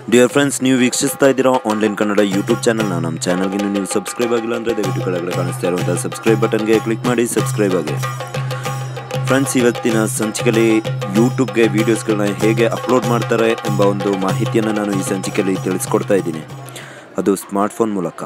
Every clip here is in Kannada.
ಡಿಯರ್ ಫ್ರೆಂಡ್ಸ್ ನೀವು ವೀಕ್ಷಿಸ್ತಾ ಇದ್ದೀರಾ ಆನ್ಲೈನ್ ಕನ್ನಡ ಯೂಟ್ಯೂಬ್ ಚಾನಲ್ನ ನಮ್ಮ ಚಾನಲ್ಗೆ ಇನ್ನೂ ನೀವು ಸಬ್ಸ್ಕ್ರೈಬ್ ಆಗಿಲ್ಲ ಅಂದರೆ ದಯವಿಟ್ಟು ಕೆಳಗಡೆ ಕಾಣಿಸ್ತಾ ಇರುವಂಥ ಸಬ್ಸ್ಕ್ರೈಬ್ ಬಟನ್ಗೆ ಕ್ಲಿಕ್ ಮಾಡಿ ಸಬ್ಸ್ಕ್ರೈಬ್ ಆಗಿ ಫ್ರೆಂಡ್ಸ್ ಇವತ್ತಿನ ಸಂಚಿಕೆಯಲ್ಲಿ ಯೂಟ್ಯೂಬ್ಗೆ ವೀಡಿಯೋಸ್ಗಳನ್ನ ಹೇಗೆ ಅಪ್ಲೋಡ್ ಮಾಡ್ತಾರೆ ಎಂಬ ಒಂದು ಮಾಹಿತಿಯನ್ನು ನಾನು ಈ ಸಂಚಿಕೆಯಲ್ಲಿ ತಿಳಿಸ್ಕೊಡ್ತಾ ಇದ್ದೀನಿ ಅದು ಸ್ಮಾರ್ಟ್ಫೋನ್ ಮೂಲಕ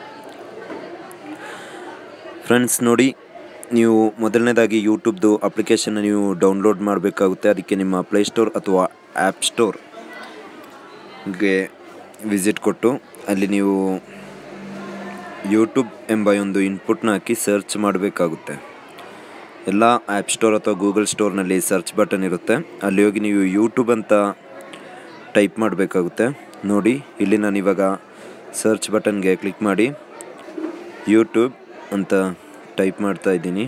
ಫ್ರೆಂಡ್ಸ್ ನೋಡಿ ನೀವು ಮೊದಲನೇದಾಗಿ ಯೂಟ್ಯೂಬ್ದು ಅಪ್ಲಿಕೇಶನ್ನ ನೀವು ಡೌನ್ಲೋಡ್ ಮಾಡಬೇಕಾಗುತ್ತೆ ಅದಕ್ಕೆ ನಿಮ್ಮ ಪ್ಲೇಸ್ಟೋರ್ ಅಥವಾ ಆ್ಯಪ್ ಸ್ಟೋರ್ಗೆ ವಿಸಿಟ್ ಕೊಟ್ಟು ಅಲ್ಲಿ ನೀವು ಯೂಟ್ಯೂಬ್ ಎಂಬ ಒಂದು ಇನ್ಪುಟ್ನ ಹಾಕಿ ಸರ್ಚ್ ಮಾಡಬೇಕಾಗುತ್ತೆ ಎಲ್ಲ ಆ್ಯಪ್ ಸ್ಟೋರ್ ಅಥವಾ ಗೂಗಲ್ ಸ್ಟೋರ್ನಲ್ಲಿ ಸರ್ಚ್ ಬಟನ್ ಇರುತ್ತೆ ಅಲ್ಲಿ ಹೋಗಿ ನೀವು ಯೂಟ್ಯೂಬ್ ಅಂತ ಟೈಪ್ ಮಾಡಬೇಕಾಗುತ್ತೆ ನೋಡಿ ಇಲ್ಲಿ ನಾನು ಇವಾಗ ಸರ್ಚ್ ಬಟನ್ಗೆ ಕ್ಲಿಕ್ ಮಾಡಿ ಯೂಟ್ಯೂಬ್ ಅಂತ ಟೈಪ್ ಮಾಡ್ತಾ ಇದ್ದೀನಿ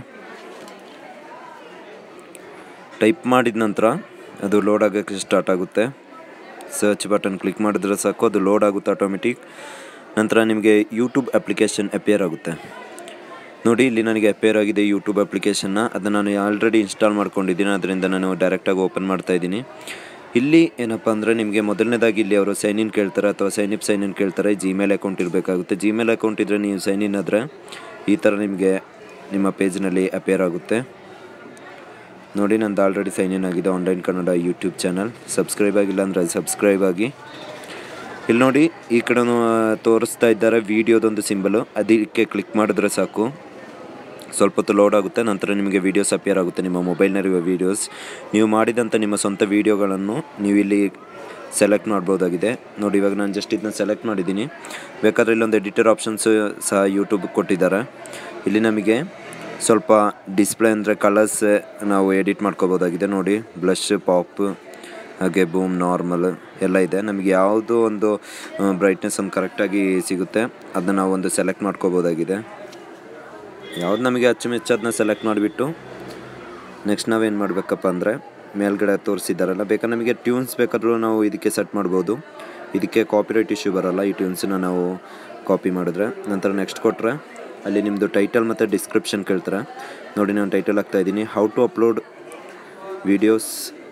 ಟೈಪ್ ಮಾಡಿದ ನಂತರ ಅದು ಲೋಡ್ ಆಗೋಕ್ಕೆ ಸ್ಟಾರ್ಟ್ ಆಗುತ್ತೆ ಸರ್ಚ್ ಬಟನ್ ಕ್ಲಿಕ್ ಮಾಡಿದ್ರೆ ಸಾಕು ಅದು ಲೋಡ್ ಆಗುತ್ತೆ ಆಟೋಮೆಟಿಕ್ ನಂತರ ನಿಮಗೆ ಯೂಟ್ಯೂಬ್ ಅಪ್ಲಿಕೇಶನ್ ಅಪಿಯರ್ ಆಗುತ್ತೆ ನೋಡಿ ಇಲ್ಲಿ ನನಗೆ ಅಪೇರ್ ಆಗಿದೆ ಯೂಟ್ಯೂಬ್ ಅಪ್ಲಿಕೇಶನ್ನ ಅದನ್ನು ನಾನು ಆಲ್ರೆಡಿ ಇನ್ಸ್ಟಾಲ್ ಮಾಡ್ಕೊಂಡಿದ್ದೀನಿ ಅದರಿಂದ ನಾನು ಡೈರೆಕ್ಟಾಗಿ ಓಪನ್ ಮಾಡ್ತಾ ಇದ್ದೀನಿ ಇಲ್ಲಿ ಏನಪ್ಪ ಅಂದರೆ ನಿಮಗೆ ಮೊದಲನೇದಾಗಿ ಇಲ್ಲಿ ಅವರು ಸೈನ್ ಇನ್ ಕೇಳ್ತಾರೆ ಅಥವಾ ಸೈನ್ ಇಪ್ ಸೈನ್ ಇನ್ ಕೇಳ್ತಾರೆ ಜಿಮೇಲ್ ಅಕೌಂಟ್ ಇರಬೇಕಾಗುತ್ತೆ ಜಿಮೇಲ್ ಅಕೌಂಟ್ ಇದ್ದರೆ ನೀವು ಸೈನ್ ಇನ್ ಆದರೆ ಈ ಥರ ನಿಮಗೆ ನಿಮ್ಮ ಪೇಜ್ನಲ್ಲಿ ಅಪೇರ್ ಆಗುತ್ತೆ ನೋಡಿ ನಂದು ಆಲ್ರೆಡಿ ಸೈನ್ ಇನ್ ಆಗಿದೆ online Kannada YouTube channel subscribe ಆಗಿಲ್ಲ ಅಂದರೆ ಸಬ್ಸ್ಕ್ರೈಬ್ ಆಗಿ ಇಲ್ಲಿ ನೋಡಿ ಈ ಕಡೆ ತೋರಿಸ್ತಾ ಇದ್ದಾರೆ ವಿಡಿಯೋದೊಂದು ಸಿಂಬಲು ಅದಕ್ಕೆ ಕ್ಲಿಕ್ ಮಾಡಿದ್ರೆ ಸಾಕು ಸ್ವಲ್ಪ ಹೊತ್ತು ಲೋಡ್ ಆಗುತ್ತೆ ನಂತರ ನಿಮಗೆ ವೀಡಿಯೋಸ್ ಅಪಿಯರ್ ಆಗುತ್ತೆ ನಿಮ್ಮ ಮೊಬೈಲ್ನಲ್ಲಿರುವ ವೀಡಿಯೋಸ್ ನೀವು ಮಾಡಿದಂಥ ನಿಮ್ಮ ಸ್ವಂತ ವೀಡಿಯೋಗಳನ್ನು ನೀವು ಇಲ್ಲಿ ಸೆಲೆಕ್ಟ್ ಮಾಡ್ಬೋದಾಗಿದೆ ನೋಡಿ ಇವಾಗ ನಾನು ಜಸ್ಟ್ ಇದನ್ನ ಸೆಲೆಕ್ಟ್ ಮಾಡಿದ್ದೀನಿ ಬೇಕಾದರೆ ಇಲ್ಲೊಂದು ಎಡಿಟರ್ ಆಪ್ಷನ್ಸು ಸಹ ಯೂಟ್ಯೂಬ್ ಕೊಟ್ಟಿದ್ದಾರೆ ಇಲ್ಲಿ ನಮಗೆ ಸ್ವಲ್ಪ ಡಿಸ್ಪ್ಲೇ ಅಂದರೆ ಕಲರ್ಸ್ ನಾವು ಎಡಿಟ್ ಮಾಡ್ಕೋಬೋದಾಗಿದೆ ನೋಡಿ ಬ್ಲಷ್ ಪಾಪ್ ಹಾಗೆ ಬೂಮ್ ನಾರ್ಮಲ್ ಎಲ್ಲ ಇದೆ ನಮಗೆ ಯಾವುದು ಒಂದು ಬ್ರೈಟ್ನೆಸ್ ಒಂದು ಕರೆಕ್ಟಾಗಿ ಸಿಗುತ್ತೆ ಅದನ್ನ ನಾವು ಒಂದು ಸೆಲೆಕ್ಟ್ ಮಾಡ್ಕೋಬೋದಾಗಿದೆ ಯಾವ್ದು ನಮಗೆ ಅಚ್ಚುಮೆಚ್ಚು ಅದನ್ನ ಸೆಲೆಕ್ಟ್ ಮಾಡಿಬಿಟ್ಟು ನೆಕ್ಸ್ಟ್ ನಾವೇನು ಮಾಡಬೇಕಪ್ಪ ಅಂದರೆ ಮೇಲ್ಗಡೆ ತೋರಿಸಿದ್ದಾರಲ್ಲ ಬೇಕಾದ್ರೆ ನಮಗೆ ಟ್ಯೂನ್ಸ್ ಬೇಕಾದರೂ ನಾವು ಇದಕ್ಕೆ ಸೆಟ್ ಮಾಡ್ಬೋದು ಇದಕ್ಕೆ ಕಾಪಿರೈಟ್ ಇಶ್ಯೂ ಬರೋಲ್ಲ ಈ ಟ್ಯೂನ್ಸನ್ನ ನಾವು ಕಾಪಿ ಮಾಡಿದ್ರೆ ನಂತರ ನೆಕ್ಸ್ಟ್ ಕೊಟ್ಟರೆ ಅಲ್ಲಿ ನಿಮ್ಮದು ಟೈಟಲ್ ಮತ್ತು ಡಿಸ್ಕ್ರಿಪ್ಷನ್ ಕೇಳ್ತಾರೆ ನೋಡಿ ನಾನು ಟೈಟಲ್ ಹಾಕ್ತಾ ಇದ್ದೀನಿ how to upload videos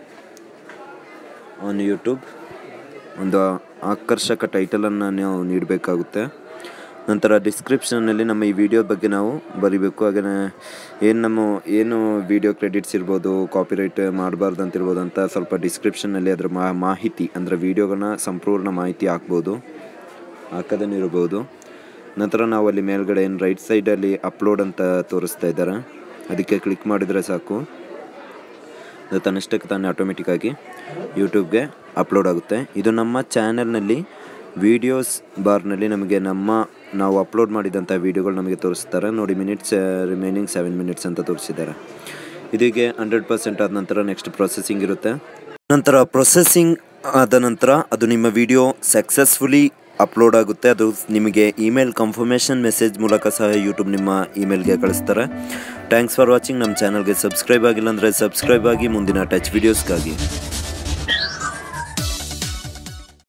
on YouTube ಒಂದು ಆಕರ್ಷಕ ಟೈಟಲನ್ನು ನಾವು ನೀಡಬೇಕಾಗುತ್ತೆ ನಂತರ ಡಿಸ್ಕ್ರಿಪ್ಷನ್ನಲ್ಲಿ ನಮ್ಮ ಈ ವಿಡಿಯೋ ಬಗ್ಗೆ ನಾವು ಬರಿಬೇಕು ಹಾಗೆ ಏನು ನಮ್ಮ ಏನು ವಿಡಿಯೋ ಕ್ರೆಡಿಟ್ಸ್ ಇರ್ಬೋದು ಕಾಪಿರೈಟ್ ಮಾಡಬಾರ್ದು ಅಂತಿರ್ಬೋದು ಅಂತ ಸ್ವಲ್ಪ ಡಿಸ್ಕ್ರಿಪ್ಷನ್ನಲ್ಲಿ ಅದರ ಮಾ ಮಾಹಿತಿ ಅಂದರೆ ವಿಡಿಯೋಗಳನ್ನ ಸಂಪೂರ್ಣ ಮಾಹಿತಿ ಹಾಕ್ಬೋದು ಹಾಕೋದನ್ನು ಇರ್ಬೋದು ನಂತರ ನಾವು ಅಲ್ಲಿ ಮೇಲ್ಗಡೆ ಏನು ರೈಟ್ ಸೈಡಲ್ಲಿ ಅಪ್ಲೋಡ್ ಅಂತ ತೋರಿಸ್ತಾ ಇದ್ದಾರೆ ಅದಕ್ಕೆ ಕ್ಲಿಕ್ ಮಾಡಿದರೆ ಸಾಕು ಅದು ತನ್ನಷ್ಟಕ್ಕೆ ತಾನೇ ಆಟೋಮೆಟಿಕ್ಕಾಗಿ ಯೂಟ್ಯೂಬ್ಗೆ ಅಪ್ಲೋಡ್ ಆಗುತ್ತೆ ಇದು ನಮ್ಮ ಚಾನಲ್ನಲ್ಲಿ ವೀಡಿಯೋಸ್ ಬಾರ್ನಲ್ಲಿ ನಮಗೆ ನಮ್ಮ ನಾವು ಅಪ್ಲೋಡ್ ಮಾಡಿದಂಥ ವೀಡಿಯೋಗಳು ನಮಗೆ ತೋರಿಸ್ತಾರೆ ನೋಡಿ ಮಿನಿಟ್ಸ್ ರಿಮೈನಿಂಗ್ ಸೆವೆನ್ ಮಿನಿಟ್ಸ್ ಅಂತ ತೋರಿಸಿದ್ದಾರೆ ಇದಕ್ಕೆ ಹಂಡ್ರೆಡ್ ಪರ್ಸೆಂಟ್ ಆದ ನಂತರ ನೆಕ್ಸ್ಟ್ ಪ್ರೊಸೆಸಿಂಗ್ ಇರುತ್ತೆ ನಂತರ ಪ್ರೊಸೆಸಿಂಗ್ ಆದ ನಂತರ ಅದು ನಿಮ್ಮ ವಿಡಿಯೋ ಸಕ್ಸಸ್ಫುಲಿ ಅಪ್ಲೋಡ್ ಆಗುತ್ತೆ ಅದು ನಿಮಗೆ ಇಮೇಲ್ ಕನ್ಫರ್ಮೇಷನ್ ಮೆಸೇಜ್ ಮೂಲಕ ಸಹ ಯೂಟ್ಯೂಬ್ ನಿಮ್ಮ ಇಮೇಲ್ಗೆ ಕಳಿಸ್ತಾರೆ ಥ್ಯಾಂಕ್ಸ್ ಫಾರ್ ವಾಚಿಂಗ್ ನಮ್ಮ ಚಾನಲ್ಗೆ ಸಬ್ಸ್ಕ್ರೈಬ್ ಆಗಿಲ್ಲ ಅಂದರೆ ಸಬ್ಸ್ಕ್ರೈಬ್ ಆಗಿ ಮುಂದಿನ ಟಚ್ ವೀಡಿಯೋಸ್ಗಾಗಿ